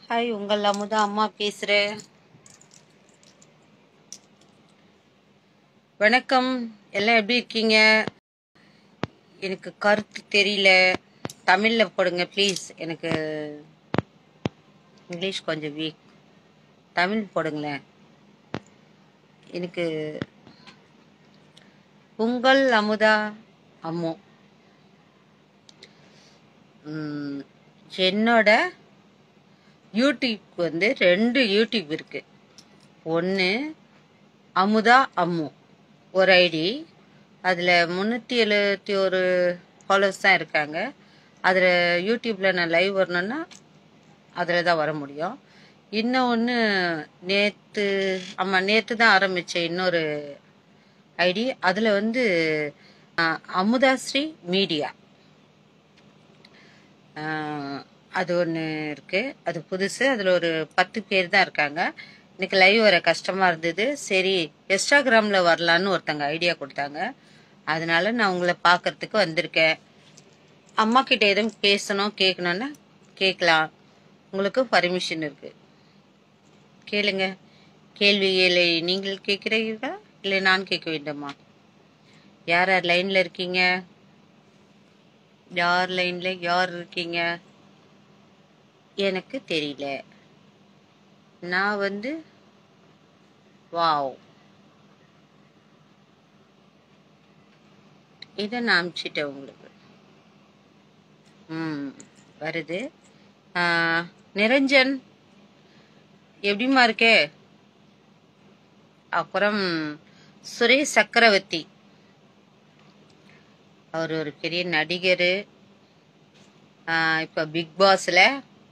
Hi உங்கள் அமுதா அம்மா பேசுகிறேன் வணக்கம் எல்லாம் எப்படி இருக்கீங்க எனக்கு கருத்து தெரியல தமிழில் போடுங்க ப்ளீஸ் எனக்கு இங்கிலீஷ் கொஞ்சம் வீக் தமிழ் போடுங்களேன் எனக்கு உங்கள் அமுதா அம்மு ம், என்னோட யூடியூப் வந்து ரெண்டு யூடியூப் இருக்கு ஒன்று அமுதா அம்மு ஒரு ஐடி அதில் முந்நூற்றி எழுபத்தி ஒரு ஃபாலோவர்ஸ் தான் இருக்காங்க அதில் யூடியூப்பில் நான் லைவ் வரணுன்னா அதில் தான் வர முடியும் இன்னும் ஒன்று நேற்று ஆமாம் நேற்று தான் ஆரம்பித்தேன் இன்னொரு ஐடி அதில் வந்து அஹ், அமுதாஸ்ரீ மீடியா ஆஹ் அது ஒன்று இருக்கு அது புதுசு அதில் ஒரு பத்து பேர் தான் இருக்காங்க இன்னைக்கு லைவ் வர கஷ்டமா இருந்தது சரி இன்ஸ்டாகிராமில் வரலான்னு ஒருத்தங்க ஐடியா கொடுத்தாங்க அதனால நான் உங்களை பார்க்கறதுக்கு வந்திருக்கேன் அம்மா கிட்ட எதுவும் பேசணும் கேட்கணும்னா கேட்கலாம் உங்களுக்கு பர்மிஷன் இருக்கு கேளுங்க கேள்விகளை நீங்கள் கேட்கிறீர்களா இல்லை நான் கேட்க வேண்டுமா யார் யார் லைனில் இருக்கீங்க யார் லைன்ல யார் இருக்கீங்க எனக்கு தெரியல நான் வந்து வாவ் இதை நான் அனுப்பிச்சிட்டேன் உங்களுக்கு ம் வருது ஆ, நிரஞ்சன் எப்படிம்மா இருக்கே அப்புறம் சுரேஷ் சக்கரவர்த்தி அவர் ஒரு பெரிய நடிகர் இப்போ பிக் பாஸில்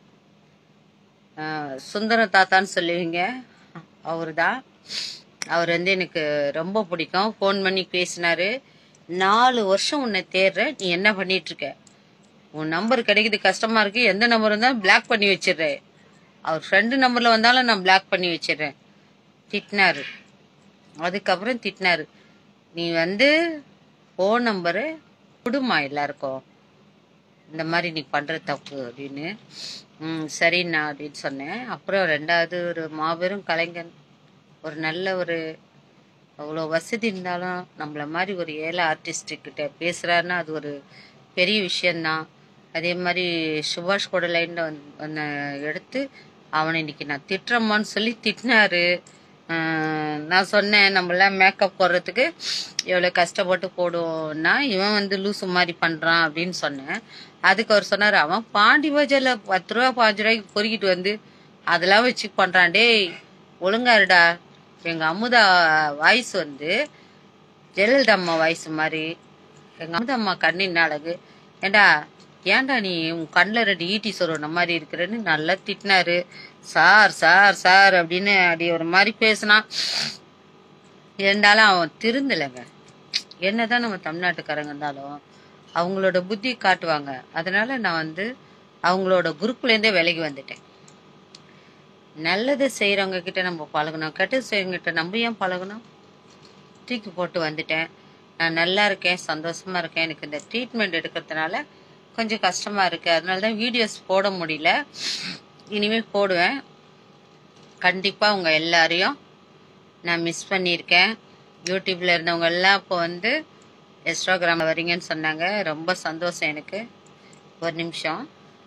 சுந்தர தாத்தான்னு சொல்லுவீங்க அவர் தான் அவர் வந்து எனக்கு ரொம்ப பிடிக்கும் ஃபோன் பண்ணி பேசினாரு நாலு வருஷம் உன்னை தேடுற நீ என்ன பண்ணிட்டு இருக்க உன் நம்பர் கிடைக்குது கஷ்டமா இருக்கு எந்த நம்பர் இருந்தாலும் பிளாக் பண்ணி வச்சிடுறேன் அவர் ஃப்ரெண்டு நம்பர்ல வந்தாலும் நான் பிளாக் பண்ணி வச்சிடுறேன் திட்டினாரு அதுக்கப்புறம் திட்டினாரு நீ வந்து ஃபோன் நம்பரு கொடுமா எல்லாருக்கும் இந்த மாதிரி நீ பண்ற தப்பு அப்படின்னு ம் சரிண்ணா அப்படின்னு சொன்னேன் அப்புறம் ரெண்டாவது ஒரு மாபெரும் கலைஞன் ஒரு நல்ல ஒரு அவ்வளோ வசதி இருந்தாலும் நம்மள மாதிரி ஒரு ஏழை ஆர்டிஸ்ட் கிட்ட பேசுறாருன்னா அது ஒரு பெரிய விஷயம்தான் அதே மாதிரி சுபாஷ் கூட லைன்ல வந்து எடுத்து அவனை இன்னைக்கு நான் திட்டுறம்மான்னு சொல்லி திட்டினாரு ஆஹ் நான் சொன்னேன் நம்மளாம் மேக்கப் போடுறதுக்கு எவ்வளோ கஷ்டப்பட்டு போடுவோம்னா இவன் வந்து லூசு மாதிரி பண்ணுறான் அப்படின்னு சொன்னேன் அதுக்கு அவர் சொன்னார் அவன் பாண்டி பஜாரில் பத்து ரூபா பாஞ்சு ரூபாய்க்கு பொறுக்கிட்டு வந்து அதெல்லாம் வச்சு பண்ணுறான் டேய் ஒழுங்காருடா எங்கள் அமுதா வாய்ஸ் வந்து ஜெயலலிதா அம்மா வாய்ஸ் மாதிரி எங்கள் அமுதா அம்மா கண்ணின் அழகு ஏண்டா ஏன்டா நீ உன் கண்ணில் ரெண்டு ஈட்டி சொருன மாதிரி இருக்கிறேன்னு நல்லா திட்டினாரு சார் சார் சார் அப்படின்னு அப்படி ஒரு மாதிரி பேசினான் இருந்தாலும் அவன் திருந்தலைங்க என்னதான் நம்ம தமிழ்நாட்டுக்காரங்க இருந்தாலும் அவங்களோட புத்தி காட்டுவாங்க அதனால நான் வந்து அவங்களோட குரூப்லேருந்தே விலகி வந்துட்டேன் நல்லது செய்கிறவங்க கிட்ட நம்ம பழகணும் கெட்டது செய்கிறவங்க கிட்ட நம்ம ஏன் பழகணும் தூக்கி போட்டு வந்துட்டேன் நான் நல்லா இருக்கேன் சந்தோஷமா இருக்கேன் எனக்கு இந்த ட்ரீட்மெண்ட் எடுக்கிறதுனால கொஞ்சம் கஷ்டமா இருக்கு அதனால தான் வீடியோஸ் போட முடியல இனிமே போடுவேன் கண்டிப்பா உங்க எல்லாரையும் நான் மிஸ் பண்ணியிருக்கேன் யூடியூப்ல இருந்தவங்க எல்லாம் இப்போ வந்து இன்ஸ்டாகிராம்ல வரீங்கன்னு சொன்னாங்க ரொம்ப சந்தோஷம் எனக்கு ஒரு நிமிஷம்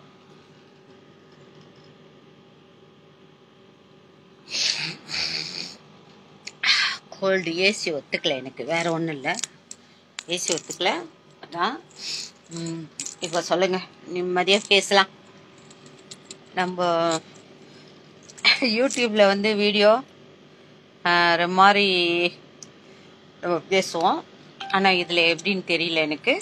கோல்டு ஏசி ஒத்துக்கல எனக்கு வேற ஒன்றும் இல்லை ஏசி ஒத்துக்கல அதான் ம், இப்போ சொல்லுங்க நிம்மதியாக பேசலாம் நம்ம யூடியூப்ல வந்து வீடியோ ஒரு மாதிரி நம்ம பேசுவோம் ஆனால் இதில் எப்படின்னு தெரியல எனக்கு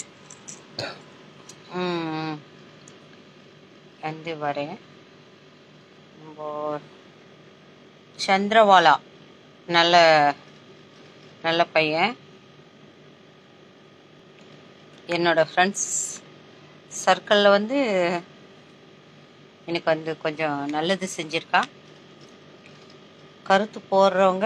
ம், வந்து வரேன் நம்ம சந்திரவாலா நல்ல நல்ல பையன் என்னோட ஃப்ரெண்ட்ஸ் சர்க்கிளில் வந்து எனக்கு வந்து கொஞ்சம் நல்லது செஞ்சிருக்கான் கருத்து போடுறவங்க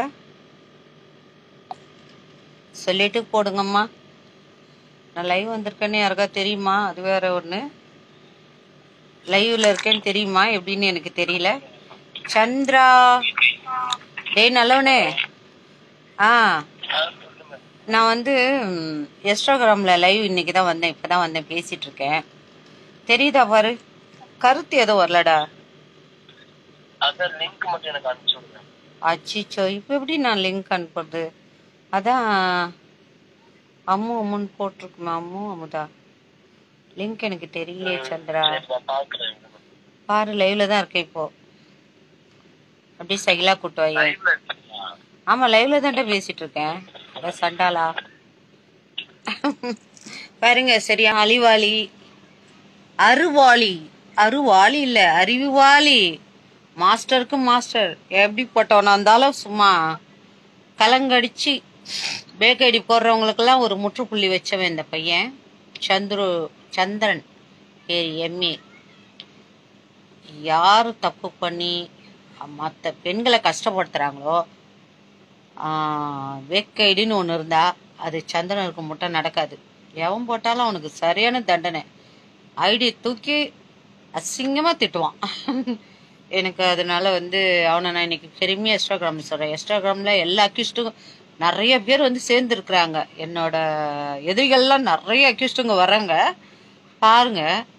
சொல்லிட்டு போடுங்கம்மா நான் லைவ் வந்திருக்கேன்னு யாருக்கா தெரியுமா அது வேற ஒன்று லைவ்ல இருக்கேன்னு தெரியுமா எப்படின்னு எனக்கு தெரியல சந்திரா டேய் நல்லவனே ஆ நான் வந்து ம், இன்ஸ்டாகிராம்ல லைவ் இன்னைக்கு தான் வந்தேன் இப்பதான் வந்தேன் பேசிட்டு இருக்கேன் தெரியுதா பாரு கருத்து ஏதோ வரலடா அதான் லிங்க் மட்டும் எனக்கு அனுப்பிச்சு விடுங்க அச்சிச்சோ இப்போ எப்படி நான் லிங்க் அனுப்புறது அதான் அம்மு அம்முன்னு போட்டிருக்குமே அம்மு அமுதா லிங்க் எனக்கு தெரியலையே சந்திரா சரி, நான் பாக்குறேன் பாரு லைவ்ல தான் இருக்கேன் இப்போ அப்படியே சைலா கூட்டுவாயே லைவ்ல இருக்கீங்களா? ஆமா லைவ்ல தான் பேசிட்டு இருக்கேன் அதான் சண்டாளா பாருங்க சரியா அலிவாளி அருவாளி அருவாளி இல்ல அறிவுவாளி மாஸ்டருக்கு மாஸ்டர் எப்படி போட்டவனா இருந்தாலும் சும்மா கலங்கடிச்சு பேக் ஐடி போடுறவங்களுக்கெல்லாம் ஒரு முற்றுப்புள்ளி வச்சவன் இந்த பையன் சந்துரு சந்திரன் பேர் எம்ஏ யாரு தப்பு பண்ணி மற்ற பெண்களை கஷ்டப்படுத்துறாங்களோ வேக்கைடுன்னு ஒன்று இருந்தா அது சந்திரனுக்கு மட்டும் நடக்காது எவன் போட்டாலும் அவனுக்கு சரியான தண்டனை ஐடி தூக்கி அசிங்கமா திட்டுவான் எனக்கு அதனால வந்து அவனை நான் இன்னைக்கு பெருமையா இன்ஸ்டாகிராம் சொல்றேன் இன்ஸ்டாகிராம்ல எல்லா அக்யூஸ்டும் நிறைய பேர் வந்து சேர்ந்துருக்குறாங்க என்னோட எதிரிகள்லாம் நிறைய அக்யூஸ்டுங்க வர்றாங்க பாருங்க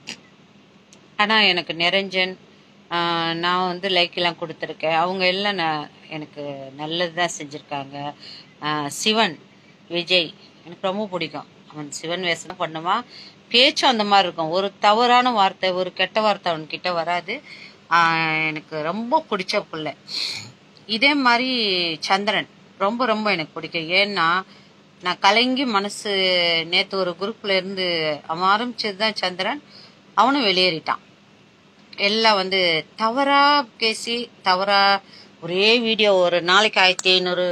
ஆனா எனக்கு நிரஞ்சன் ஆஹ், நான் வந்து லைக் எல்லாம் கொடுத்துருக்கேன் அவங்க எல்லாம் நான் எனக்கு நல்லது தான் செஞ்சுருக்காங்க ஆஹ், சிவன் விஜய் எனக்கு ரொம்ப பிடிக்கும் அவன் சிவன் வேஷம் பண்ணுவான் பேச்சும் அந்த மாதிரி இருக்கும் ஒரு தவறான வார்த்தை ஒரு கெட்ட வார்த்தை அவன்கிட்ட வராது ஆஹ், எனக்கு ரொம்ப பிடிச்ச பிள்ளை இதே மாதிரி சந்திரன் ரொம்ப ரொம்ப எனக்கு பிடிக்கும் ஏன்னா நான் கலங்கி மனசு நேத்து ஒரு குரூப்ல இருந்து அவன் ஆரம்பிச்சது தான் சந்திரன் அவனும் வெளியேறிட்டான் எல்லாம் வந்து தவறா பேசி தவறா ஒரே வீடியோ ஒரு நாளைக்கு ஆயிரத்தி ஐநூறு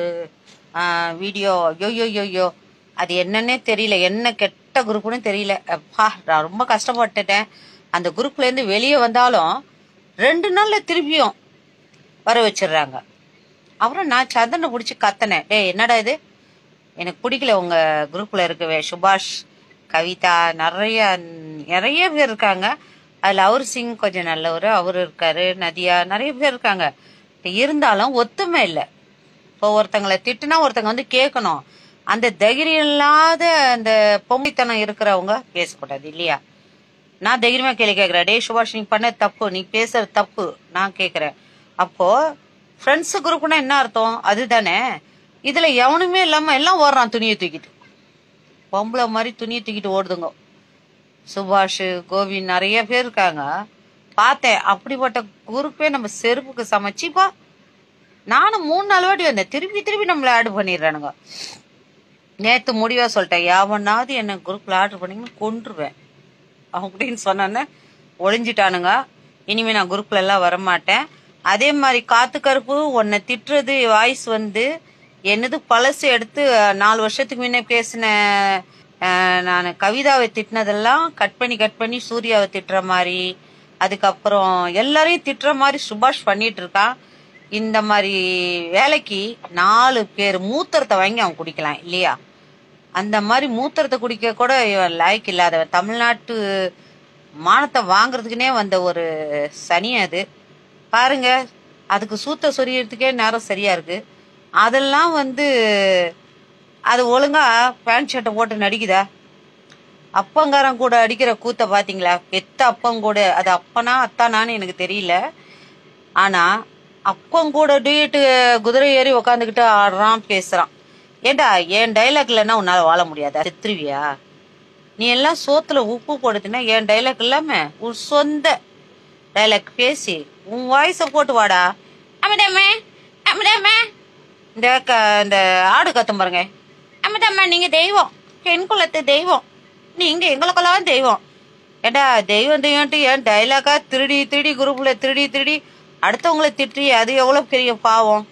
வீடியோ யோ யோ யோ யோ அது என்னன்னே தெரியல என்ன கெட்ட குரூப்னு தெரியல அப்பா நான் ரொம்ப கஷ்டப்பட்டுட்டேன் அந்த குரூப்ல இருந்து வெளியே வந்தாலும் ரெண்டு நாள்ல திருப்பியும் வர வச்சிடுறாங்க அப்புறம் நான் சந்திரனை பிடிச்சி கத்தனேன் டேய் என்னடா இது எனக்கு பிடிக்கல உங்க குரூப்ல இருக்கவே சுபாஷ் கவிதா நிறைய நிறைய பேர் இருக்காங்க அதுல அவர் சிங் கொஞ்சம் நல்லவர் அவர் இருக்காரு நதியா நிறைய பேர் இருக்காங்க இருந்தாலும் ஒத்துமை இல்லை இப்போ ஒருத்தங்களை திட்டுனா ஒருத்தங்க வந்து கேட்கணும் அந்த தைரியம் இல்லாத அந்த பொம்மைத்தனம் இருக்கிறவங்க பேசக்கூடாது இல்லையா நான் தைரியமா கேள்வி கேட்கிறேன் டே சுபாஷ் நீ பண்ண தப்பு நீ பேசுறது தப்பு நான் கேட்கிறேன் அப்போ ஃப்ரெண்ட்ஸ் குரூப்னா என்ன அர்த்தம் அதுதானே இதுல எவனுமே இல்லாம எல்லாம் ஓடுறான் துணியை தூக்கிட்டு பொம்பளை மாதிரி துணியை தூக்கிட்டு ஓடுதுங்க சுபாஷ் கோவிந்த் நிறைய பேர் இருக்காங்க பார்த்தேன் அப்படிப்பட்ட குரூப்பே நம்ம செருப்புக்கு சமைச்சிப்பா நானும் மூணு நாலு வாட்டி வந்தேன் திருப்பி திருப்பி நம்மள ஆட் பண்ணிடுறானுங்க நேத்து முடிவா சொல்லிட்டேன் யாவனாவது என்ன குரூப்ல ஆர்டர் பண்ணீங்கன்னு கொன்றுவேன் அப்படின்னு சொன்னோன்னே ஒளிஞ்சிட்டானுங்க இனிமே நான் குரூப்ல எல்லாம் வரமாட்டேன் அதே மாதிரி காத்து கருப்பு உன்னை திட்டுறது வாய்ஸ் வந்து என்னது பழசு எடுத்து அஹ், நாலு வருஷத்துக்கு முன்ன பேசின நான் கவிதாவை திட்டினதெல்லாம் கட் பண்ணி கட் பண்ணி சூர்யாவை திட்டுற மாதிரி அதுக்கப்புறம் எல்லாரையும் திட்டுற மாதிரி சுபாஷ் பண்ணிட்டு இருக்கான் இந்த மாதிரி வேலைக்கு நாலு பேர் மூத்திரத்தை வாங்கி அவன் குடிக்கலாம் இல்லையா அந்த மாதிரி மூத்திரத்தை குடிக்க கூட இவன் லாய்க்கு இல்லாதவன் தமிழ்நாட்டு மானத்தை வாங்குறதுக்குனே வந்த ஒரு சனி அது பாருங்க அதுக்கு சூத்த சொரியறதுக்கே நேரம் சரியா இருக்கு அதெல்லாம் வந்து அது ஒழுங்கா பேண்ட் ஷர்ட்டை போட்டு நடிக்குதா அப்பங்காரன் கூட அடிக்கிற கூத்த பாத்தீங்களா பெத்த அப்பங்கூட அது அப்பனா அத்தானான்னு எனக்கு தெரியல ஆனா அப்பங்கூட டூயட்டு குதிரை ஏறி உக்காந்துக்கிட்டு ஆடுறான் பேசுறான் ஏண்டா என் டைலாக் இல்லைன்னா உன்னால வாழ முடியாதா செத்துருவியா நீ எல்லாம் சோத்துல உப்பு போடுதுன்னா என் டைலாக் இல்லாம உன் சொந்த டைலாக் பேசி உன் வாய்ஸ போட்டு வாடா அமிடாமே அமிடாமே இந்த க இந்த ஆடு கத்தும் பாருங்க அமிடாம்மா நீங்க தெய்வம் பெண் குலத்து தெய்வம் நீங்க எங்களுக்கெல்லாம் தெய்வம் ஏடா தெய்வம் தெய்வம்ட்டு ஏன் டைலாக்கா திருடி திருடி குரூப்ல திருடி திருடி அடுத்தவங்கள திட்டி அது எவ்வளவு பெரிய பாவம்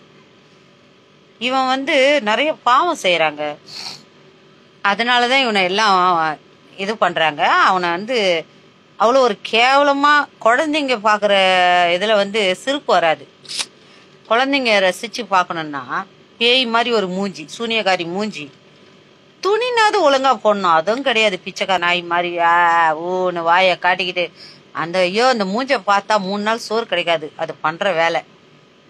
இவன் வந்து நிறைய பாவம் செய்யறாங்க அதனாலதான் இவனை எல்லாம் இது பண்றாங்க அவனை வந்து அவ்வளோ ஒரு கேவலமா குழந்தைங்க பாக்குற இதுல வந்து சிரிப்பு வராது குழந்தைங்க ரசிச்சு பார்க்கணும்னா பேய் மாதிரி ஒரு மூஞ்சி சூனியக்காரி மூஞ்சி துணினாவது ஒழுங்கா போடணும் அதுவும் கிடையாது பிச்சைக்கா நாய் மாதிரி ஆ ஊன்னு வாயை காட்டிக்கிட்டு அந்த ஐயோ அந்த மூஞ்ச பார்த்தா மூணு நாள் சோறு கிடைக்காது அது பண்ற வேலை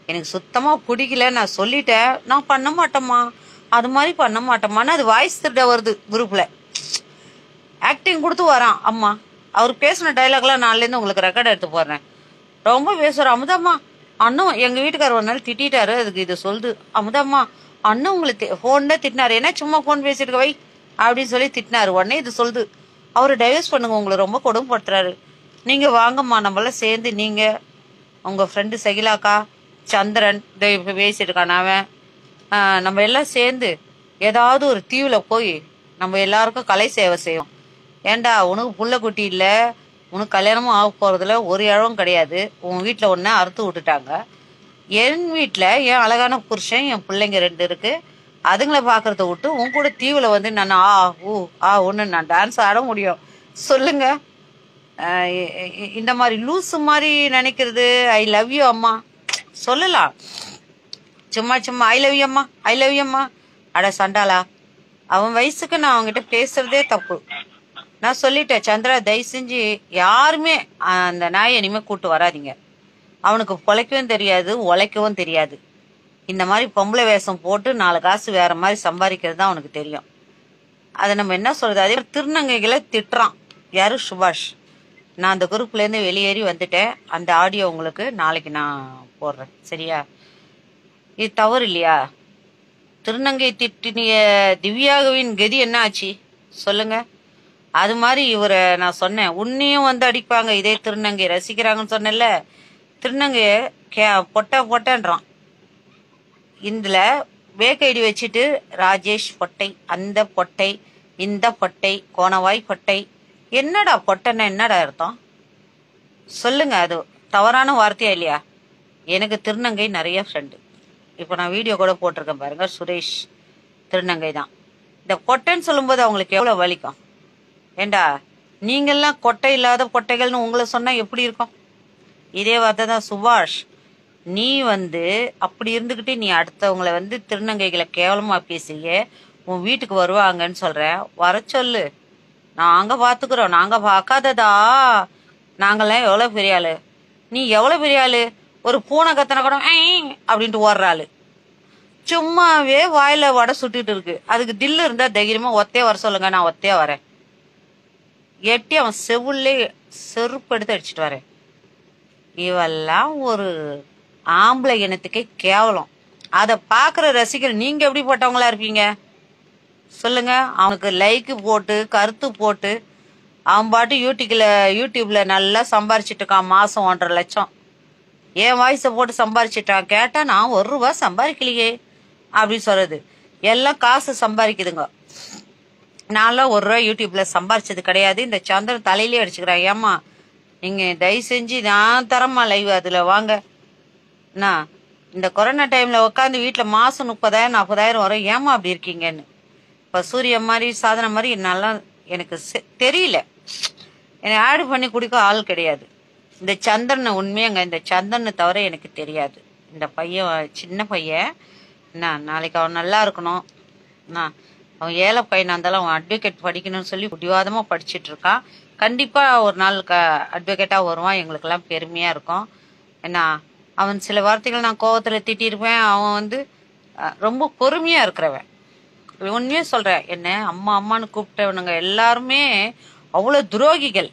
எனக்கு சுத்தமா பிடிக்கல நான் சொல்லிட்டேன் நான் பண்ண மாட்டேம்மா அது மாதிரி பண்ண மாட்டேம்மான்னு அது வாய்ஸ் திருட வருது குரூப்ல ஆக்டிங் கொடுத்து வரான் அம்மா அவர் பேசின டைலாக்லாம் நாளிலேருந்து உங்களுக்கு ரெக்கார்ட் எடுத்து போடுறேன் ரொம்ப பேசுறார் அமுதாம்மா அண்ணன் எங்க வீட்டுக்காரர் ஒரு நாள் திட்டிட்டாரு அதுக்கு இது சொல்லுது அமுதாம்மா அண்ணன் உங்களை ஃபோன்ல திட்டினாரு என்ன சும்மா ஃபோன் பேசிட்டு இருக்க வை அப்படின்னு சொல்லி திட்டினாரு உடனே இது சொல்லுது அவர் டைவர்ஸ் பண்ணுங்க உங்களை ரொம்ப கொடுமைப்படுத்துறாரு நீங்க வாங்கம்மா நம்மளாம் சேர்ந்து நீங்க உங்க ஃப்ரெண்டு சகிலாக்கா சந்திரன் இதோ இப்ப பேசிட்டு இருக்கான் அவன் ஆஹ் நம்ம எல்லாம் சேர்ந்து ஏதாவது ஒரு தீவுல போய் நம்ம எல்லாருக்கும் கலை சேவை செய்வோம் ஏன்டா உனக்கு புள்ள குட்டி இல்ல உனக்கு கல்யாணமும் ஆக போறதுல ஒரு இழவும் கிடையாது உன் வீட்டுல ஒன்ன அறுத்து விட்டுட்டாங்க என் வீட்டுல என் அழகான புருஷன் என் பிள்ளைங்க ரெண்டு இருக்கு அதுங்களை பாக்குறத விட்டு உன் கூட தீவுல வந்து நான் ஆ ஊ ஆ ஒண்ணு நான் டான்ஸ் ஆட முடியும் சொல்லுங்க ஆஹ் இ- இ- இந்த மாதிரி லூசு மாதிரி நினைக்கிறது ஐ லவ் யூ அம்மா சொல்லலாம் சும்மா சும்மா ஐ லவ் யூ அம்மா ஐ லவ் யூ அம்மா அட சண்டாளா அவன் வயசுக்கு நான் அவன்கிட்ட பேசுறதே தப்பு நான் சொல்லிட்டேன் சந்திரா தயவு செஞ்சு யாருமே அந்த நாயை இனிமே கூட்டு வராதீங்க அவனுக்கு பொழைக்கவும் தெரியாது உழைக்கவும் தெரியாது இந்த மாதிரி பொம்பளை வேஷம் போட்டு நாலு காசு வேற மாதிரி சம்பாதிக்கிறது தான் அவனுக்கு தெரியும் அதை நம்ம என்ன சொல்றது அதே மாதிரி திருநங்கைகளை திட்டுறான் யாரு சுபாஷ் நான் அந்த குரூப்ல இருந்து வெளியேறி வந்துட்டேன் அந்த ஆடியோ உங்களுக்கு நாளைக்கு நான் போடுறேன் சரியா இது தவறு இல்லையா திருநங்கை திட்டினிய திவ்யாகவின் கதி என்ன ஆச்சு சொல்லுங்க அது மாதிரி இவரை நான் சொன்னேன் உன்னையும் வந்து அடிப்பாங்க இதே திருநங்கை ரசிக்கிறாங்கன்னு சொன்னேன்ல திருநங்கைய கே பொட்ட பொட்டன்றான் இதுல வேக் ஐடி வச்சுட்டு ராஜேஷ் பொட்டை அந்த பொட்டை இந்த பொட்டை கோணவாய் பொட்டை என்னடா பொட்டைன்னா என்னடா அர்த்தம் சொல்லுங்க அது தவறான வார்த்தையா இல்லையா எனக்கு திருநங்கை நிறைய ஃப்ரெண்டு இப்போ நான் வீடியோ கூட போட்டிருக்கேன் பாருங்க சுரேஷ் திருநங்கை தான் இந்த பொட்டைன்னு சொல்லும்போது அவங்களுக்கு எவ்வளோ வலிக்கும் ஏண்டா நீங்கெல்லாம் கொட்டை இல்லாத பொட்டைகள்னு உங்களை சொன்னா எப்படி இருக்கும் இதே வார்த்தை தான் சுபாஷ் நீ வந்து அப்படி இருந்துகிட்டு நீ அடுத்தவங்களை வந்து திருநங்கைகளை கேவலமா பேசிய உன் வீட்டுக்கு வருவாங்கன்னு சொல்ற வர சொல்லு நாங்க பாத்துக்கிறோம் நாங்க பார்க்காததா நாங்கெல்லாம் எவ்வளவு பெரிய ஆளு நீ எவ்வளவு பெரிய ஆளு ஒரு பூனை கத்தன கூட "ஐ" அப்படின்ட்டு ஓடுற ஆளு சும்மாவே வாயில வடை சுட்டுட்டு இருக்கு அதுக்கு தில்லு இருந்தா தைரியமா ஒத்தே வர சொல்லுங்க நான் ஒத்தே வரேன் எட்டி அவன் செவுள்ளே செருப்பு எடுத்து அடிச்சிட்டு வரேன் இவெல்லாம் ஒரு ஆம்பளை இனத்துக்கே கேவலம் அதை பாக்குற ரசிகர் நீங்க எப்படிப்பட்டவங்களா இருப்பீங்க சொல்லுங்க அவனுக்கு லைக் போட்டு கருத்து போட்டு அவன் பாட்டு யூடியூப்ல யூடியூப்ல நல்லா சம்பாரிச்சிட்டு இருக்கான் மாசம் ஒன்றரை லட்சம் என் வாய்ஸை போட்டு சம்பாரிச்சிட்டான் கேட்டா நான் ஒரு ரூபா சம்பாதிக்கலையே அப்படின்னு சொல்றது எல்லாம் காசு சம்பாதிக்குதுங்க நான்லாம் ஒரு ரூபா யூடியூப்ல சம்பாரிச்சது கிடையாது இந்த சந்திரன் தலையிலே அடிச்சுக்கிறேன் ஏமா நீங்க தயவு செஞ்சு நான் தரமா லைவ் அதுல வாங்க என்ன இந்த கொரோனா டைம்ல உட்காந்து வீட்டுல மாசம் முப்பதாயிரம் நாற்பதாயிரம் வரும் ஏமா அப்படி இருக்கீங்கன்னு இப்ப சூரிய மாதிரி சாதனை மாதிரி நல்லா எனக்கு செ- தெரியல என்னை ஆடு பண்ணி குடிக்க ஆள் கிடையாது இந்த சந்திரனை உண்மையாங்க இந்த சந்திரனை தவிர எனக்கு தெரியாது இந்த பையன் சின்ன பையன் என்ன நாளைக்கு அவன் நல்லா இருக்கணும் என்ன அவன் ஏழை பையனா இருந்தாலும் அவன் அட்வொகேட் படிக்கணும்னு சொல்லி பிடிவாதமா படிச்சிட்டு இருக்கான் கண்டிப்பா ஒரு நாள் க அட்வொகேட்டா வருவான் எங்களுக்கெல்லாம் பெருமையா இருக்கும் என்ன அவன் சில வார்த்தைகள் நான் கோவத்துல திட்டியிருப்பேன் அவன் வந்து அஹ், ரொம்ப பொறுமையா இருக்கிறவன் உண்மையே சொல்றேன் என்ன அம்மா அம்மான்னு கூப்பிட்டவனுங்க எல்லாருமே அவ்வளவு துரோகிகள்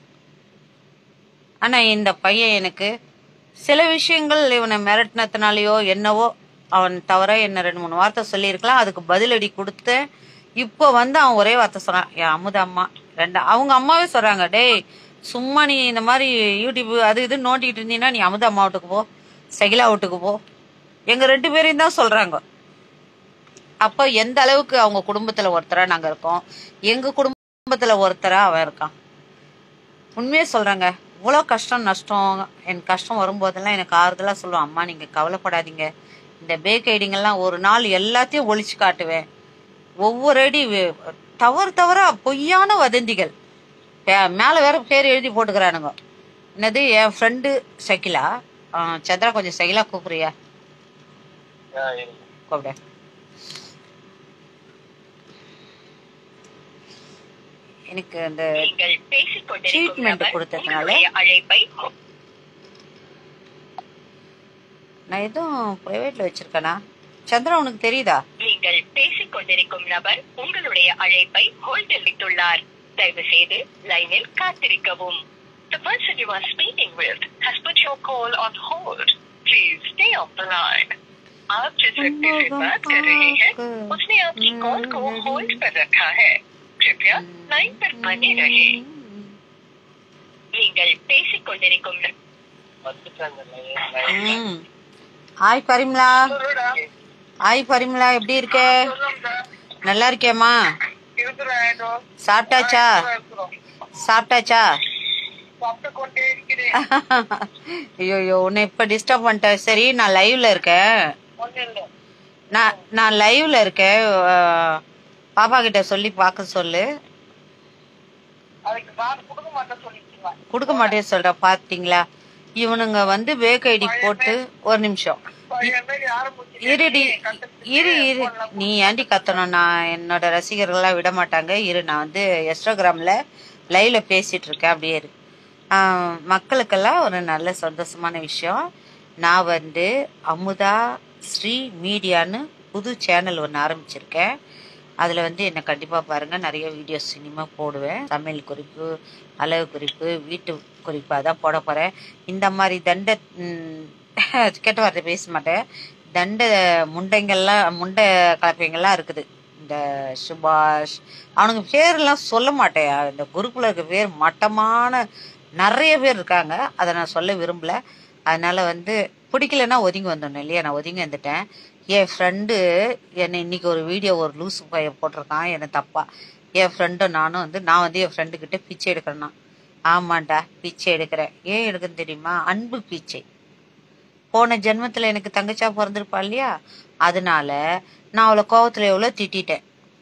ஆனா இந்த பையன் எனக்கு சில விஷயங்கள் இவனை மிரட்டினத்தினாலயோ என்னவோ அவன் தவிர என்ன ரெண்டு மூணு வார்த்தை சொல்லியிருக்கலாம் அதுக்கு பதிலடி கொடுத்தேன் இப்போ வந்து அவன் ஒரே வார்த்தை சொன்னான் என் அமுத அம்மா ரெண்டு அவங்க அம்மாவே சொல்றாங்க டேய் சும்மா நீ இந்த மாதிரி யூடியூப் அது இது நோண்டிட்டு இருந்தீங்கன்னா நீ அமுத அம்மா வீட்டுக்கு போ சகிலா வீட்டுக்கு போ எங்க ரெண்டு பேரையும் தான் சொல்றாங்க அப்ப எந்த அளவுக்கு அவங்க குடும்பத்துல ஒருத்தரா நாங்க இருக்கோம் எங்க குடும்பத்துல ஒருத்தரா அவன் இருக்கான் உண்மையே சொல்றேங்க இவ்வளோ கஷ்டம் நஷ்டம் என் கஷ்டம் வரும்போதெல்லாம் எனக்கு ஆறுதலா சொல்லுவான் அம்மா நீங்க கவலைப்படாதீங்க இந்த பேக் ஐடிங்கெல்லாம் ஒரு நாள் எல்லாத்தையும் ஒழிச்சு காட்டுவேன் ஒவ்வொரு அடி வே- தவறு தவறா பொய்யான வதந்திகள் பே- மேல வேற பேர் எழுதி போட்டுக்கிறானுங்க என்னது என் ஃப்ரெண்டு சகிலா ஆ, சந்திரா கொஞ்சம் சகிலா கூப்பிடுறியா ஆ, இருங்க. கூப்பிட எனக்கு அந்த நீங்கள் பேசிக் கொண்டிருக்கும் Treatment நபர் கொடுத்ததுனால உங்களுடைய அழைப்பை நான் எதுவும் பிரைவேட்ல வச்சிருக்கேனா சந்திரா உனக்கு தெரியுதா நீங்கள் பேசிக் கொண்டிருக்கும் நபர் உங்களுடைய அழைப்பை ஹோல்டில் வைத்துள்ளார் தயவு செய்து லைனில் காத்திருக்கவும் The person you are speaking with has put your call on hold. Please stay on the line. आप जिस व्यक्ति से बात कर रहे हैं उसने आपकी कॉल को होल्ड पर रखा है कृपया लाइन पर बने रहे நீங்கள் பேசிக் கொண்டிருக்கும் ந- வந்துட்டாங்க line- line. ம். ஹாய் பரிமலா சொல்லுடா. ஹாய் பரிமலா எப்படி இருக்க சொல்லுடா. நல்லா இருக்கேம்மா இருக்கிறேன் ஏதோ. சாப்பிட்டாச்சா இருக்கிறோம். சாப்பிட்டாச்சா சாப்பிட்டு கொண்டே இருக்கிறேன் ஐயோ ஐயோ உன்னை இப்ப டிஸ்டர்ப் பண்ணிட்டேன் சரி நான் லைவ்ல இருக்கேன் ஒண்ணும் இல்ல நான் நான் லைவ்ல இருக்கேன் அஹ், பாப்பா கிட்ட சொல்லி பார்க்க சொல்லு அதுக்கு நான் கொடுக்க மாட்டேன் சொல்லிட்டு கொடுக்க மாட்டேன்னு சொல்ற பாத்தீங்களா இவனுங்க வந்து பேக் ஐடி போட்டு ஒரு நிமிஷம் பழைய மாதிரி ஆரம்பிச்சு இருடி இரு இரு நீ ஏண்டி கத்தணும் நான் என்னோட ரசிகர்கள்லாம் விட மாட்டாங்க இரு நான் வந்து இன்ஸ்டாகிராம்ல லைவ்ல பேசிட்டு இருக்கேன் அப்படியே இரு ஆஹ் மக்களுக்கெல்லாம் ஒரு நல்ல சந்தோஷமான விஷயம் நான் வந்து அமுதா ஸ்ரீ மீடியான்னு புது சேனல் ஒன்று ஆரம்பிச்சிருக்கேன் அதில் வந்து என்னை கண்டிப்பாக பாருங்கள் நிறைய வீடியோஸ் சினிமா போடுவேன் சமையல் குறிப்பு அளவு குறிப்பு வீட்டு குறிப்பாக தான் போட போகிறேன் இந்த மாதிரி தண்ட ம், கெட்ட வார்த்தை பேச மாட்டேன் தண்ட முண்டைங்கள்லாம் முண்டை கலப்பைங்கள்லாம் இருக்குது இந்த சுபாஷ் அவனுங்க பேரெல்லாம் சொல்ல மாட்டேன் இந்த குரூப்பில் இருக்க பேர் மட்டமான நிறைய பேர் இருக்காங்க அதை நான் சொல்ல விரும்பல அதனால வந்து பிடிக்கலன்னா ஒதுங்கி வந்துடணும் இல்லையா நான் ஒதுங்கி வந்துட்டேன் என் ஃப்ரெண்டு என்னை இன்னைக்கு ஒரு வீடியோ ஒரு லூசு பையன் போட்டிருக்கான் என்னை தப்பா என் ஃப்ரெண்டும் நானும் வந்து நான் வந்து என் ஃப்ரெண்டு கிட்ட பிச்சை எடுக்கிறேன்னா ஆமாண்டா பிச்சை எடுக்கிறேன் ஏன் எடுக்குன்னு தெரியுமா அன்பு பிச்சை போன ஜென்மத்துல எனக்கு தங்கச்சா பிறந்திருப்பா இல்லையா அதனால நான் அவளை கோவத்துல எவ்வளோ திட்டிட்டேன்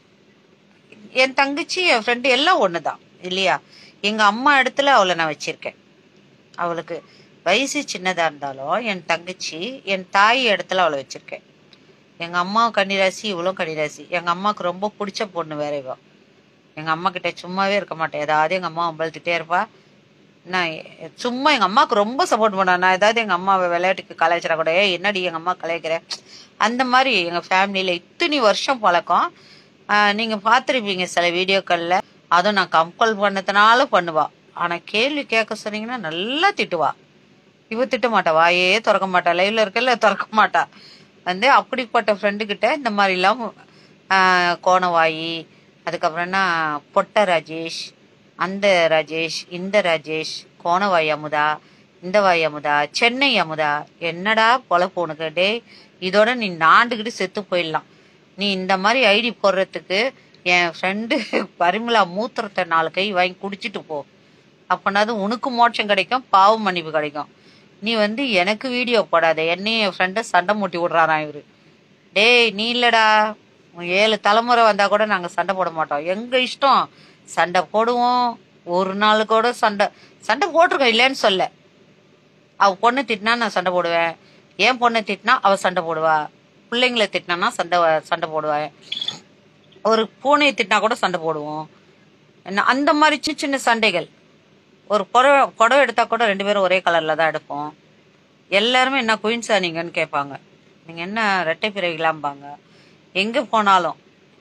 என் தங்கச்சி என் ஃப்ரெண்டு எல்லாம் ஒண்ணுதான் இல்லையா எங்க அம்மா இடத்துல அவளை நான் வச்சிருக்கேன் அவளுக்கு வயசு சின்னதா இருந்தாலும் என் தங்கச்சி என் தாய் இடத்துல அவளை வச்சிருக்கேன் எங்க அம்மாவும் கன்னிராசி இவளும் கன்னிராசி எங்க அம்மாவுக்கு ரொம்ப பிடிச்ச பொண்ணு வேற இவ எங்க அம்மா கிட்ட சும்மாவே இருக்க மாட்டேன் ஏதாவது எங்க அம்மா அம்பலத்துட்டே இருப்பா நான் எ- சும்மா எங்க அம்மாவுக்கு ரொம்ப சப்போர்ட் பண்ண நான் ஏதாவது எங்க அம்மாவை விளையாட்டுக்கு கலாய்ச்சிட கூட "ஏய், என்னடி எங்க அம்மா கலாய்க்கிறேன் அந்த மாதிரி எங்க ஃபேமிலியில இத்தனை வருஷம் பழக்கம் ஆஹ், நீங்க பார்த்திருப்பீங்க சில வீடியோக்கள்ல அதுவும் நான் கம்பல் பண்ணதுனால பண்ணுவா ஆனா கேள்வி கேட்க சொன்னீங்கன்னா நல்லா திட்டுவா இவ திட்ட மாட்டா வாயே திறக்க மாட்டா லைவ்ல இருக்கல திறக்க மாட்டா வந்து அப்படிப்பட்ட ஃப்ரெண்டு கிட்ட இந்த மாதிரிலாம் ஆஹ், கோணவாயி அதுக்கப்புறம்னா பொட்ட ராஜேஷ் அந்த ராஜேஷ் இந்த ராஜேஷ் கோணவாய் அமுதா இந்த வாய் அமுதா சென்னை அமுதா என்னடா பொழப்பு உனக்கு டேய் இதோட நீ நாண்டுகிட்டு செத்து போயிடலாம் நீ இந்த மாதிரி ஐடி போடுறதுக்கு என் ஃப்ரெண்டு பரிமளா மூத்திரத்தை நாலு கை வாங்கி குடிச்சிட்டு போ அப்பனாது உனக்கு மோட்சம் கிடைக்கும் பாவம் மன்னிப்பு கிடைக்கும் நீ வந்து எனக்கு வீடியோ போடாத என்னையும் என் ஃப்ரெண்டை சண்டை மூட்டி விடுறாராம் இவரு டேய் நீ இல்லடா உன் ஏழு தலைமுறை வந்தா கூட நாங்க சண்டை போட மாட்டோம் எங்க இஷ்டம் சண்டை போடுவோம் ஒரு நாள் கூட சண்டை சண்டை போட்டிருக்கோம் இல்லைன்னு சொல்ல அவ பொண்ணு திட்டினா நான் சண்டை போடுவேன் என் பொண்ணை திட்டினா அவ சண்டை போடுவா பிள்ளைங்களை திட்டினா சண்டை சண்டை போடுவேன் ஒரு பூனையை திட்டினா கூட சண்டை போடுவோம் என்ன அந்த மாதிரி சின்ன சின்ன சண்டைகள் ஒரு புடவை புடவை எடுத்தா கூட ரெண்டு பேரும் ஒரே கலர்ல தான் எடுப்போம் எல்லாருமே என்ன குயின்ஸா நீங்கன்னு கேட்பாங்க நீங்க என்ன ரெட்டை பிறவிகளாம்பாங்க எங்க போனாலும்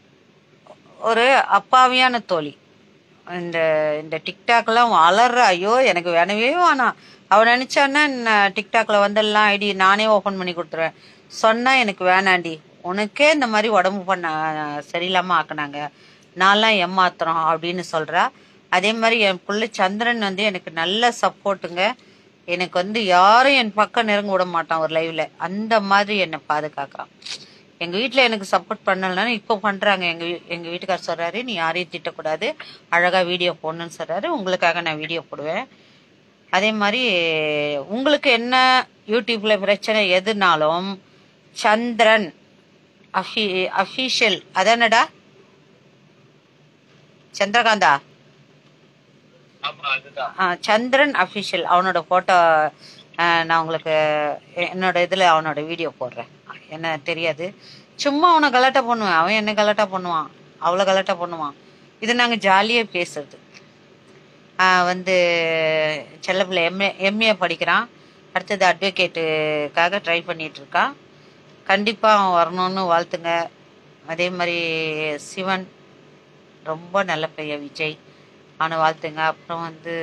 ஒரு அப்பாவியான தோழி இந்த இந்த டிக்டாக்லாம் அலற ஐயோ எனக்கு வேணவே வேணாம் அவ நினைச்சான்னா நான் டிக்டாக்ல வந்துடலாம் ஐடி நானே ஓபன் பண்ணி கொடுத்துருவேன் சொன்னா எனக்கு வேணாண்டி உனக்கே இந்த மாதிரி உடம்பு பண்ண சரியில்லாம ஆக்குனாங்க நான்லாம் ஏமாத்துறோம் அப்படின்னு சொல்றா அதே மாதிரி என் புள்ள சந்திரன் வந்து எனக்கு நல்ல சப்போர்ட்டுங்க எனக்கு வந்து யாரும் என் பக்கம் நெருங்க விட மாட்டான் ஒரு லைவ்ல அந்த மாதிரி என்னை பாதுகாக்கிறான் எங்க வீட்ல எனக்கு சப்போர்ட் பண்ணலன்னா இப்போ பண்றாங்க எங்க வீ- எங்க வீட்டுக்கார் சொல்றாரு நீ யாரையும் திட்டக்கூடாது அழகா வீடியோ போடணும்னு சொல்றாரு உங்களுக்காக நான் வீடியோ போடுவேன் அதே மாதிரி உங்களுக்கு என்ன யூடியூப்ல பிரச்சனை எதுனாலும் சந்திரன் அஃபி அஃபீஷியல் அதானடா சந்திரகாந்தா ஆமா அதுதான் ஆ, சந்திரன் அஃபிஷியல் அவனோட போட்டோ நான் உங்களுக்கு என்னோட இதுல அவனோட வீடியோ போடுறேன் என்ன தெரியாது சும்மா அவனை கலாட்டா பண்ணுவேன் அவன் என்ன கலாட்டா பண்ணுவான் அவ்வளோ கலாட்டா பண்ணுவான் இது நாங்க ஜாலியா பேசுறது ஆ, வந்து செல்லப்பிள்ளை எம்ஏ எம்ஏ படிக்கிறான் அடுத்து அடுத்தது அட்வொகேட்டுக்காக ட்ரை பண்ணிட்டு இருக்கான் கண்டிப்பா அவன் வரணும்னு வாழ்த்துங்க அதே மாதிரி சிவன் ரொம்ப நல்ல பையன் விஜய் அவனை வாழ்த்துங்க அப்புறம் வந்து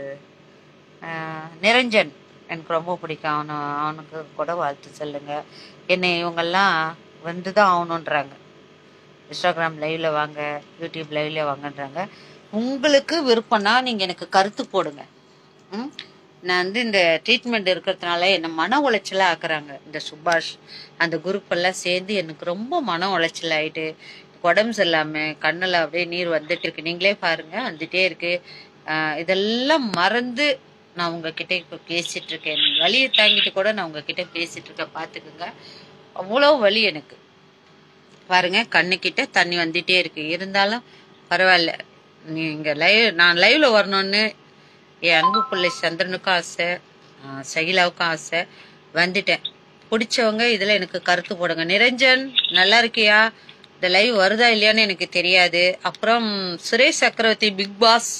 ஆஹ், நிரஞ்சன் எனக்கு ரொம்ப பிடிக்கும் அவனை அவனுக்கு கூட வாழ்த்து சொல்லுங்க என்னை இவங்கெல்லாம் வந்து தான் ஆகணுன்றாங்க இன்ஸ்டாகிராம் லைவ்ல வாங்க யூடியூப் லைவ்ல வாங்கன்றாங்க உங்களுக்கு விருப்பம்னா நீங்க எனக்கு கருத்து போடுங்க ம்? நான் வந்து இந்த ட்ரீட்மெண்ட் இருக்கிறதுனால என்ன மன உளைச்சலா ஆக்குறாங்க இந்த சுபாஷ் அந்த குரூப் எல்லாம் சேர்ந்து எனக்கு ரொம்ப மன உளைச்சல் ஆயிட்டு உடம்பு சரியில்லாம கண்ணுல அப்படியே நீர் வந்துட்டு இருக்கு நீங்களே பாருங்க வந்துட்டே இருக்கு ஆஹ் இதெல்லாம் மறந்து நான் உங்ககிட்ட இப்ப பேசிட்டு இருக்கேன் வலியை தாங்கிட்டு கூட நான் உங்ககிட்ட பேசிட்டு இருக்கேன் பாத்துக்குங்க அவ்வளோ வலி எனக்கு பாருங்க கண்ணுக்கிட்ட தண்ணி வந்துட்டே இருக்கு இருந்தாலும் பரவாயில்ல நீங்க லைவ் நான் லைவ்ல வரணும்னு என் அன்பு பிள்ளை சந்திரனுக்கும் ஆசை ஆஹ் சகிலாவுக்கும் ஆசை வந்துட்டேன் பிடிச்சவங்க இதுல எனக்கு கருத்து போடுங்க நிரஞ்சன் நல்லா இருக்கியா இந்த லைவ் வருதா இல்லையான்னு எனக்கு தெரியாது அப்புறம் சுரேஷ் சக்கரவர்த்தி பிக் பாஸ்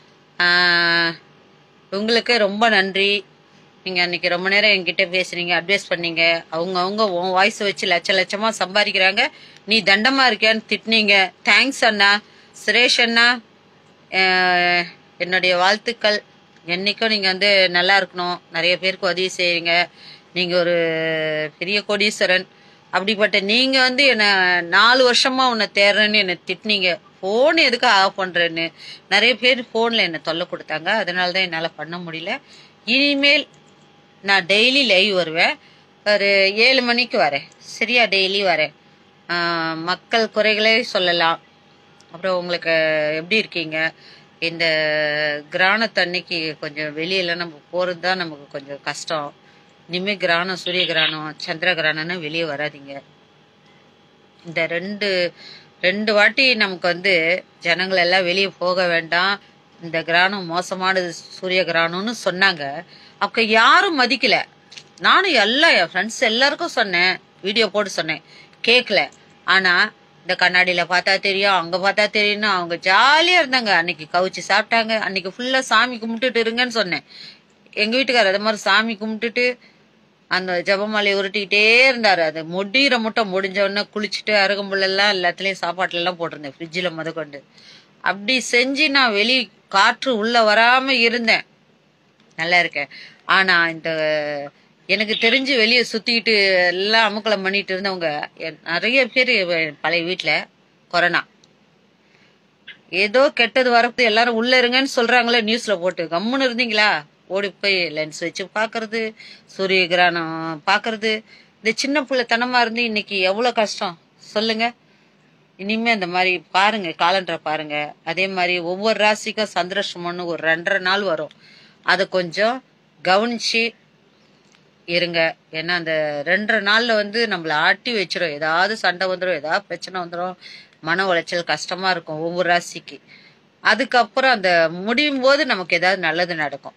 ஆஹ் உங்களுக்கு ரொம்ப நன்றி நீங்க அன்னைக்கு ரொம்ப நேரம் என்கிட்ட பேசுனீங்க அட்வைஸ் பண்ணீங்க அவங்க அவங்க உன் வாய்ஸ் வச்சு லட்ச லட்சமா சம்பாதிக்கிறாங்க நீ தண்டமா இருக்கியான்னு திட்டினீங்க தேங்க்ஸ் அண்ணா சுரேஷ் அண்ணா அஹ், என்னுடைய வாழ்த்துக்கள் என்னைக்கும் நீங்க வந்து நல்லா இருக்கணும் நிறைய பேருக்கு உதவி செய்றீங்க நீங்க ஒரு பெரிய கோடீஸ்வரன் அப்படிப்பட்ட நீங்க வந்து என்ன நாலு வருஷமா உன்னை தேடுறேன்னு என்ன திட்டினீங்க போன் எதுக்கு ஆஃப் பண்றேன்னு நிறைய பேர் போன்ல என்ன தொல்லை கொடுத்தாங்க அதனால தான் என்னால பண்ண முடியல இனிமேல் நான் டெய்லி லைவ் வருவேன் ஒரு ஏழு மணிக்கு வரேன் சரியா டெய்லி வரேன் ஆஹ் மக்கள் குறைகளே சொல்லலாம் அப்புறம் உங்களுக்கு எப்படி இருக்கீங்க இந்த கிராணத்தன்னைக்கு கொஞ்சம் வெளியில நம்ம போறது தான் நமக்கு கொஞ்சம் கஷ்டம் இனிமே கிராணம் சூரிய கிராணம் சந்திர கிராணம்னு வெளியே வராதீங்க இந்த ரெண்டு ரெண்டு வாட்டி நமக்கு வந்து ஜனங்கள் எல்லாம் வெளியே போக வேண்டாம் இந்த கிராணம் மோசமானது சூரிய கிராணம்னு சொன்னாங்க அப்ப யாரும் மதிக்கல நானும் எல்லாம் என் ஃப்ரெண்ட்ஸ் எல்லாருக்கும் சொன்னேன் வீடியோ போட்டு சொன்னேன் கேட்கல ஆனா இந்த கண்ணாடியில பார்த்தா தெரியும் அங்க பார்த்தா தெரியும்னு அவங்க ஜாலியா இருந்தாங்க அன்னைக்கு கவுச்சு சாப்பிட்டாங்க அன்னைக்கு ஃபுல்லா சாமி கும்பிட்டுட்டு இருங்கன்னு சொன்னேன் எங்க வீட்டுக்காரர் அதே மாதிரி சாமி கும்பிட்டுட்டு அந்த ஜபமாலையை உருட்டிக்கிட்டே இருந்தாரு அது முடிகிற முட்டை முடிஞ்ச உடனே குளிச்சுட்டு அருகம்புல்லெல்லாம் எல்லாத்துலயும் சாப்பாட்டுல எல்லாம் போட்டிருந்தேன் ஃப்ரிட்ஜில் முத கொண்டு அப்படி செஞ்சு நான் வெளி காற்று உள்ள வராம இருந்தேன் நல்லா இருக்கேன் ஆனா இந்த எனக்கு தெரிஞ்சு வெளியே சுத்திக்கிட்டு எல்லாம் அமுக்கலம் பண்ணிட்டு இருந்தவங்க எ- நிறைய பேர் பழைய வீட்டுல கொரோனா ஏதோ கெட்டது வரப்பு எல்லாரும் உள்ள இருங்கன்னு சொல்றாங்களே நியூஸ்ல போட்டு கம்முன்னு இருந்தீங்களா ஓடி போய் லென்ஸ் வச்சு பாக்குறது சூரிய கிரகணம் பாக்குறது இந்த சின்ன பிள்ளைத்தனமா இருந்து இன்னைக்கு எவ்வளவு கஷ்டம் சொல்லுங்க இனிமே அந்த மாதிரி பாருங்க காலண்டரை பாருங்க அதே மாதிரி ஒவ்வொரு ராசிக்கும் சந்திரஷ்டமம்னு ஒரு ரெண்டரை நாள் வரும் அதை கொஞ்சம் கவனிச்சு இருங்க ஏன்னா அந்த ரெண்டரை நாள்ல வந்து நம்மள ஆட்டி வச்சிரும் ஏதாவது சண்டை வந்துடும் ஏதாவது பிரச்சனை வந்துடும் மன உளைச்சல் கஷ்டமா இருக்கும் ஒவ்வொரு ராசிக்கு அதுக்கப்புறம் அந்த முடியும் போது நமக்கு ஏதாவது நல்லது நடக்கும்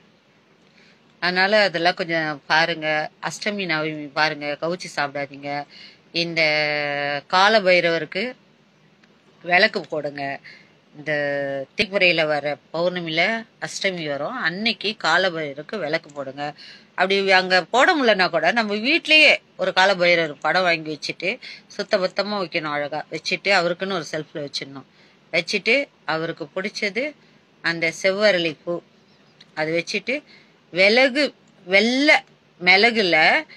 அதனால அதெல்லாம் கொஞ்சம் பாருங்க அஷ்டமி நவமி பாருங்க கவுச்சி சாப்பிடாதீங்க இந்த கால பைரவருக்கு விளக்கு போடுங்க இந்த தீக்குறையில வர பௌர்ணமியில அஷ்டமி வரும் அன்னைக்கு காலபைரவருக்கு விளக்கு போடுங்க அப்படி அங்க போட முடியலன்னா கூட நம்ம வீட்லயே ஒரு காலபைரவர் படம் வாங்கி வச்சுட்டு சுத்த பத்தமா வைக்கணும் அழகா வச்சுட்டு அவருக்குன்னு ஒரு செல்ஃப்ல வச்சிடணும் வச்சுட்டு அவருக்கு பிடிச்சது அந்த செவ்வரளி பூ அது வச்சுட்டு விலகு வெள்ளை மிளகுல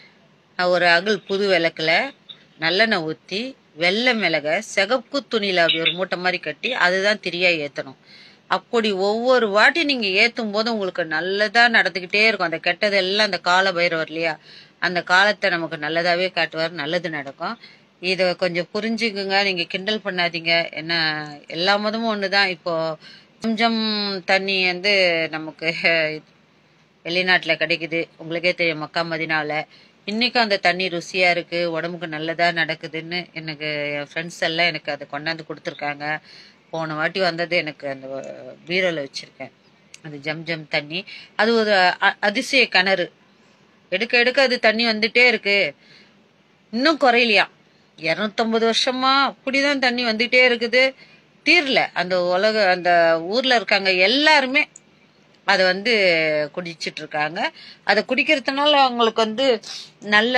ஒரு அகல் புது விளக்குல நல்லெண்ணெய் ஊத்தி வெள்ளை மிளக சிகப்பு துணியில அப்படி ஒரு மூட்டை மாதிரி கட்டி அதுதான் திரியா ஏத்தணும் அப்படி ஒவ்வொரு வாட்டி நீங்க ஏத்தும் போது உங்களுக்கு நல்லதா நடந்துகிட்டே இருக்கும் அந்த கெட்டது எல்லாம் அந்த கால பைரவர் இல்லையா அந்த காலத்தை நமக்கு நல்லதாவே காட்டுவார் நல்லது நடக்கும் இத கொஞ்சம் புரிஞ்சுக்குங்க நீங்க கிண்டல் பண்ணாதீங்க என்ன எல்லா மதமும் ஒண்ணுதான் இப்போ கொஞ்சம் தண்ணி வந்து நமக்கு வெளிநாட்டுல கிடைக்குது உங்களுக்கே தெரியும் மக்கா மதினால இன்னைக்கும் அந்த தண்ணி ருசியா இருக்கு உடம்புக்கு நல்லதா நடக்குதுன்னு எனக்கு என் ஃப்ரெண்ட்ஸ் எல்லாம் எனக்கு அதை கொண்டாந்து கொடுத்துருக்காங்க போன வாட்டி வந்தது எனக்கு அந்த பீரோல வச்சிருக்கேன் அந்த ஜம் ஜம் தண்ணி அது ஒரு அ- அதிசய கிணறு எடுக்க எடுக்க அது தண்ணி வந்துட்டே இருக்கு இன்னும் குறையலையா இருநூத்தம்பது வருஷமா அப்படிதான் தண்ணி வந்துட்டே இருக்குது தீரல அந்த உலக அந்த ஊர்ல இருக்காங்க எல்லாருமே அதை வந்து குடிச்சிட்டு இருக்காங்க அதை குடிக்கிறதுனால அவங்களுக்கு வந்து நல்ல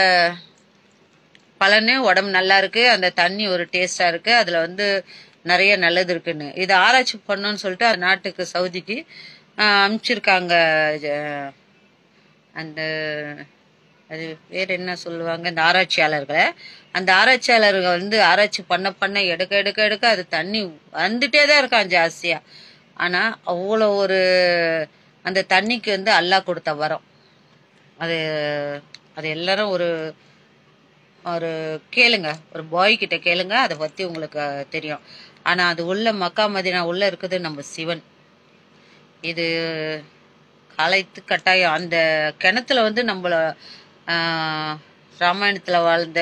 பலனு உடம்பு நல்லா இருக்கு அந்த தண்ணி ஒரு டேஸ்டா இருக்கு அதுல வந்து நிறைய நல்லது இருக்குன்னு இதை ஆராய்ச்சி பண்ணணும்னு சொல்லிட்டு அந்த நாட்டுக்கு சவுதிக்கு ஆஹ், அனுப்பிச்சிருக்காங்க ஜ- அந்த அது பேர் என்ன சொல்லுவாங்க இந்த ஆராய்ச்சியாளர்களை அந்த ஆராய்ச்சியாளர்கள் வந்து ஆராய்ச்சி பண்ண பண்ண எடுக்க எடுக்க எடுக்க அது தண்ணி வந்துட்டே தான் இருக்கான் ஜாஸ்தியா ஆனா அவ்வளோ ஒரு அந்த தண்ணிக்கு வந்து அல்லாஹ் கொடுத்த வரம் அது அது எல்லாரும் ஒரு ஒரு கேளுங்க ஒரு பாய் கிட்ட கேளுங்க அதை பத்தி உங்களுக்கு தெரியும் ஆனா அது உள்ள மக்கா மதினா உள்ள இருக்குது நம்ம சிவன் இது கலைத்து கட்டாயம் அந்த கிணத்துல வந்து நம்மள ஆஹ், ராமாயணத்துல வாழ்ந்த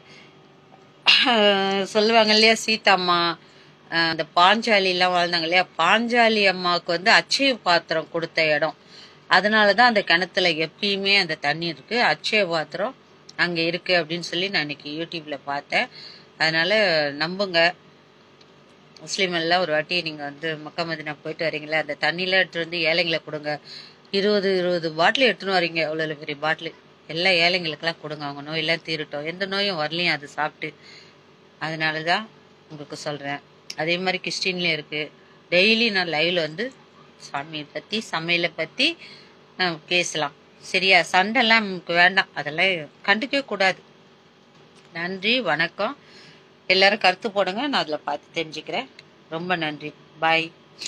ஆஹ், சொல்லுவாங்க இல்லையா சீதாம்மா ஆஹ், அந்த பாஞ்சாலி எல்லாம் வாழ்ந்தாங்க இல்லையா பாஞ்சாலி அம்மாவுக்கு வந்து அச்சய பாத்திரம் கொடுத்த இடம் அதனாலதான் அந்த கிணத்துல எப்பயுமே அந்த தண்ணி இருக்கு அச்சய பாத்திரம் அங்க இருக்கு அப்படின்னு சொல்லி நான் இன்னைக்கு யூடியூப்ல பார்த்தேன் அதனால நம்புங்க முஸ்லீம் எல்லாம் ஒரு வாட்டி நீங்க வந்து மக்கா மதினா போயிட்டு வரீங்களா அந்த தண்ணியில எடுத்துட்டு வந்து ஏழைங்களை கொடுங்க இருபது இருபது பாட்டில் எடுத்துன்னு வரீங்க அவ்வளோ பெரிய பாட்டில் எல்லா ஏழைங்களுக்கெல்லாம் கொடுங்க அவங்க நோயெல்லாம் தீரட்டும் எந்த நோயும் வரலையும் அது சாப்பிட்டு அதனால தான் உங்களுக்கு சொல்றேன் அதே மாதிரி கிறிஸ்டின்லயும் இருக்கு டெய்லி நான் லைவ்ல வந்து சாமியை பத்தி சமையலை பத்தி நம்ம பேசலாம் சரியா சண்டைலாம் நமக்கு வேண்டாம் அதெல்லாம் கண்டுக்கவே கூடாது நன்றி வணக்கம் எல்லாரும் கருத்து போடுங்க நான் அதுல பார்த்து தெரிஞ்சுக்கிறேன் ரொம்ப நன்றி பாய்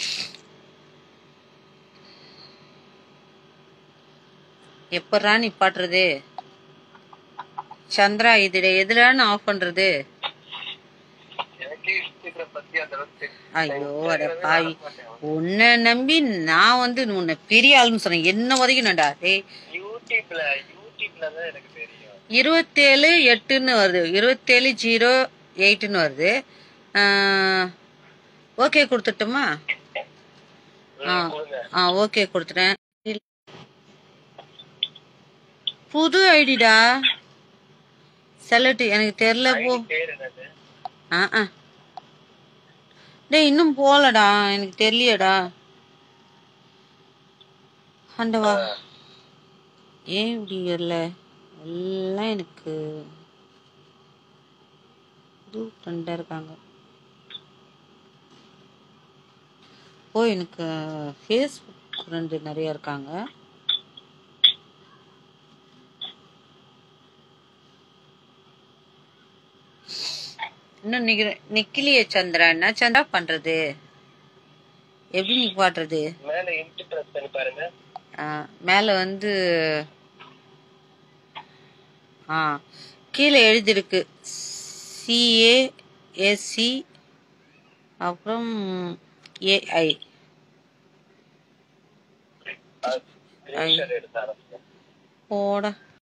எப்படா நிப்பாட்டுறது சந்திரா இதுல எதுலான்னு ஆஃப் பண்றது எனக்கு இன்ஸ்டாகிராம் பத்தி அந்த அளவுக்கு ஐயோ அட பாவி உன்னை நம்பி நான் வந்து உன்னை பெரிய ஆளுன்னு சொன்னேன் என்ன உதவினடா டேய் யூடியூப்ல யூடியூப்ல தான் எனக்கு தெரியும் இருபத்தேழு எட்டுன்னு வருது இருபத்தேழு ஜீரோ எயிட்டுன்னு வருது ஓகே கொடுத்துட்டுமா ஆ கொடுங்க ஆ ஓகே கொடுத்துட்டேன் புது ஐடிடா செல்லட்டு எனக்கு தெரியல போ பேர் என்னது ஆ ஆ டேய் இன்னும் போலடா எனக்கு தெரியலடா ஆண்டவா ஏன் இப்படி வரல எல்லாம் எனக்கு புது ஃப்ரெண்டாக இருக்காங்க ஓ எனக்கு ஃபேஸ்புக் ஃப்ரெண்டு நிறைய இருக்காங்க இன்னும் நிக்கிற நிக்கலையே சந்திரா என்ன சந்திரா பண்றது எப்படி நிப்பாட்டுறது மேல இன்ட் பிரஸ் பண்ணி பாருங்க ஆ, மேல வந்து ஆ கீழே எழுதியிருக்கு சிஏ எஸ்சி அப்புறம் ஏஐ ஸ்கிரீன்ஷாட் எடுத்து அனுப்புங்க போட